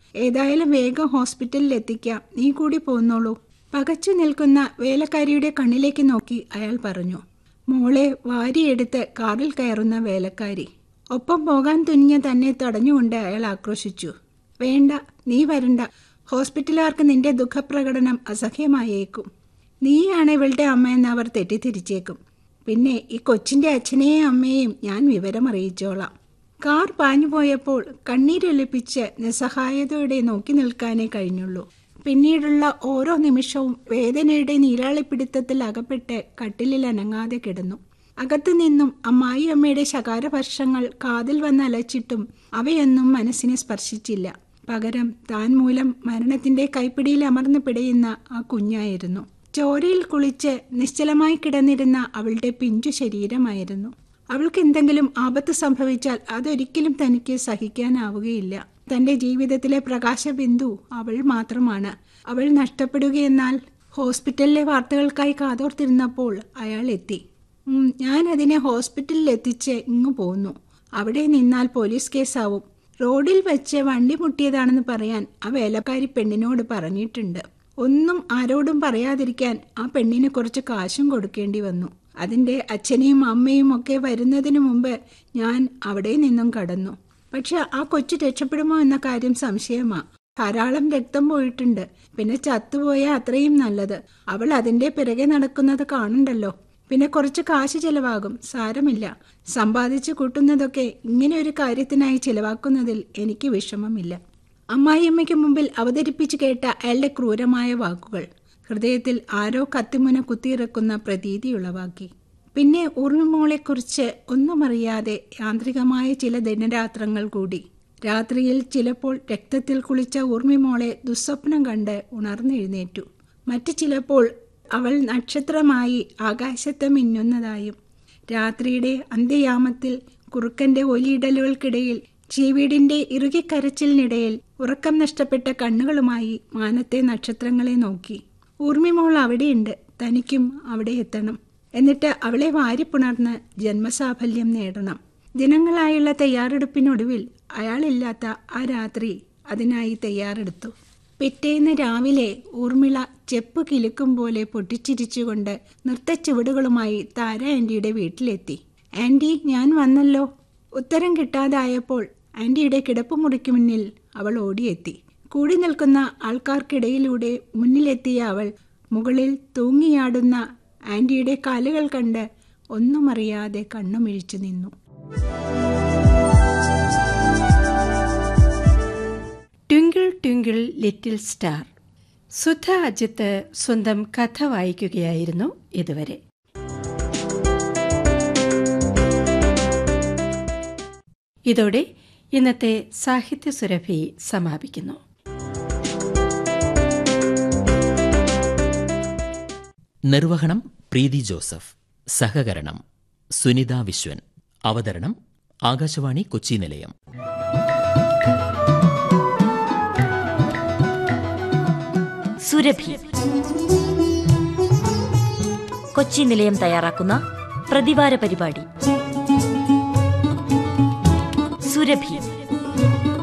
ഏതായാലും വേഗം ഹോസ്പിറ്റലിൽ എത്തിക്കാം നീ കൂടി പോന്നോളൂ പകച്ചു നിൽക്കുന്ന വേലക്കാരിയുടെ കണ്ണിലേക്ക് നോക്കി അയാൾ പറഞ്ഞു മോളെ വാരിയെടുത്ത് കാറിൽ കയറുന്ന വേലക്കാരി ഒപ്പം പോകാൻ തുനിഞ്ഞ തന്നെ തടഞ്ഞുകൊണ്ട് അയാൾ ആക്രോശിച്ചു വേണ്ട നീ വരണ്ട ഹോസ്പിറ്റലുകാർക്ക് നിന്റെ ദുഃഖപ്രകടനം അസഹ്യമായേക്കും നീയാണ് ഇവളുടെ അമ്മയെന്ന് അവർ തെറ്റിദ്ധരിച്ചേക്കും പിന്നെ ഈ കൊച്ചിന്റെ അച്ഛനെയും അമ്മയെയും ഞാൻ വിവരം അറിയിച്ചോളാം കാർ പാഞ്ഞു പോയപ്പോൾ കണ്ണീരൊലിപ്പിച്ച് നിസ്സഹായതയോടെ നോക്കി നിൽക്കാനേ കഴിഞ്ഞുള്ളൂ പിന്നീടുള്ള ഓരോ നിമിഷവും വേദനയുടെ നീരാളിപ്പിടുത്തത്തിൽ അകപ്പെട്ട് കട്ടിലിൽ അനങ്ങാതെ കിടന്നു അകത്തു നിന്നും അമ്മായി അമ്മയുടെ ശകാരവർഷങ്ങൾ കാതിൽ വന്ന് അലച്ചിട്ടും അവയൊന്നും മനസ്സിനെ സ്പർശിച്ചില്ല പകരം താൻ മൂലം മരണത്തിന്റെ കൈപ്പിടിയിൽ അമർന്നു പിടയുന്ന ആ കുഞ്ഞായിരുന്നു ചോരയിൽ കുളിച്ച് നിശ്ചലമായി കിടന്നിരുന്ന അവളുടെ പിഞ്ചു ശരീരമായിരുന്നു അവൾക്ക് എന്തെങ്കിലും ആപത്ത് സംഭവിച്ചാൽ അതൊരിക്കലും തനിക്ക് സഹിക്കാനാവുകയില്ല തന്റെ ജീവിതത്തിലെ പ്രകാശബിന്ദു അവൾ മാത്രമാണ് അവൾ നഷ്ടപ്പെടുകയെന്നാൽ ഹോസ്പിറ്റലിലെ വാർത്തകൾക്കായി കാതോർത്തിരുന്നപ്പോൾ അയാൾ എത്തി ഉം, ഞാൻ അതിനെ ഹോസ്പിറ്റലിൽ എത്തിച്ച് ഇങ്ങു പോന്നു അവിടെ നിന്നാൽ പോലീസ് കേസാവും റോഡിൽ വെച്ച് വണ്ടി മുട്ടിയതാണെന്ന് പറയാൻ ആ വേലക്കാരി പെണ്ണിനോട് പറഞ്ഞിട്ടുണ്ട് ഒന്നും ആരോടും പറയാതിരിക്കാൻ ആ പെണ്ണിന് കുറച്ച് കാശും കൊടുക്കേണ്ടി വന്നു അതിൻ്റെ അച്ഛനെയും അമ്മയും ഒക്കെ വരുന്നതിന് മുമ്പ് ഞാൻ അവിടെ നിന്നും കടന്നു പക്ഷെ ആ കൊച്ചു രക്ഷപ്പെടുമോ എന്ന കാര്യം സംശയമാ ധാരാളം രക്തം പോയിട്ടുണ്ട് പിന്നെ ചത്തുപോയ അത്രയും നല്ലത് അവൾ അതിന്റെ പിറകെ നടക്കുന്നത് കാണണ്ടല്ലോ പിന്നെ കുറച്ച് കാശ് ചെലവാകും സാരമില്ല സമ്പാദിച്ചു കൂട്ടുന്നതൊക്കെ ഇങ്ങനെ ഒരു കാര്യത്തിനായി ചിലവാക്കുന്നതിൽ എനിക്ക് വിഷമമില്ല അമ്മായിയമ്മയ്ക്ക് മുമ്പിൽ അവതരിപ്പിച്ചു കേട്ട അയാളുടെ ക്രൂരമായ വാക്കുകൾ ഹൃദയത്തിൽ ആരോ കത്തിമുന കുത്തിയിറക്കുന്ന പ്രതീതിയുളവാക്കി പിന്നെ ഉറുമിമോളെക്കുറിച്ച് ഒന്നും അറിയാതെ യാന്ത്രികമായ ചില ദിനരാത്രങ്ങൾ കൂടി രാത്രിയിൽ ചിലപ്പോൾ രക്തത്തിൽ കുളിച്ച ഊർമിമോളെ ദുസ്വപ്നം കണ്ട് ഉണർന്നെഴുന്നേറ്റു മറ്റു ചിലപ്പോൾ അവൾ നക്ഷത്രമായി ആകാശത്ത് മിന്നുന്നതായും രാത്രിയുടെ അന്ത്യയാമത്തിൽ കുറുക്കന്റെ ഒലിയിടലുകൾക്കിടയിൽ ചീവീടിന്റെ ഇറുകിക്കരച്ചിലിനിടയിൽ ഉറക്കം നഷ്ടപ്പെട്ട കണ്ണുകളുമായി മാനത്തെ നക്ഷത്രങ്ങളെ നോക്കി ഊർമിമോൾ അവിടെയുണ്ട് തനിക്കും അവിടെ എത്തണം എന്നിട്ട് അവളെ വാരിപ്പുണർന്ന് ജന്മസാഫല്യം നേടണം ദിനങ്ങളായുള്ള തയ്യാറെടുപ്പിനൊടുവിൽ അയാളില്ലാത്ത ആ രാത്രി അതിനായി തയ്യാറെടുത്തു പിറ്റേന്ന് രാവിലെ ഊർമിള ചെപ്പ് കിലുക്കും പോലെ പൊട്ടിച്ചിരിച്ചുകൊണ്ട് നൃത്തച്ചുവടുകളുമായി താര ആൻറ്റിയുടെ വീട്ടിലെത്തി ആൻറ്റി ഞാൻ വന്നല്ലോ ഉത്തരം കിട്ടാതായപ്പോൾ ആൻറ്റിയുടെ കിടപ്പുമുറിക്ക് മുന്നിൽ അവൾ ഓടിയെത്തി കൂടി നിൽക്കുന്ന ആൾക്കാർക്കിടയിലൂടെ മുന്നിലെത്തിയ അവൾ മുകളിൽ തൂങ്ങിയാടുന്ന ആൻറ്റിയുടെ കാലുകൾ കണ്ട് ഒന്നും അറിയാതെ കണ്ണുമിഴിച്ചു നിന്നു twinkle twinkle little star Sudha Ajith സ്വന്തം കഥ വായിക്കുകയായിരുന്നു ഇതുവരെ ഇതോടെ ഇന്നത്തെ സാഹിത്യ സുരഭി സമാപിക്കുന്നു നിർവഹണം പ്രീതി ജോസഫ് സഹകരണം സുനിത വിശ്വൻ അവതരണം ആകാശവാണി കൊച്ചി നിലയം സുരഭി കൊച്ചി നിലയം തയ്യാറാക്കുന്ന പ്രതിവാര പരിപാടി സുരഭി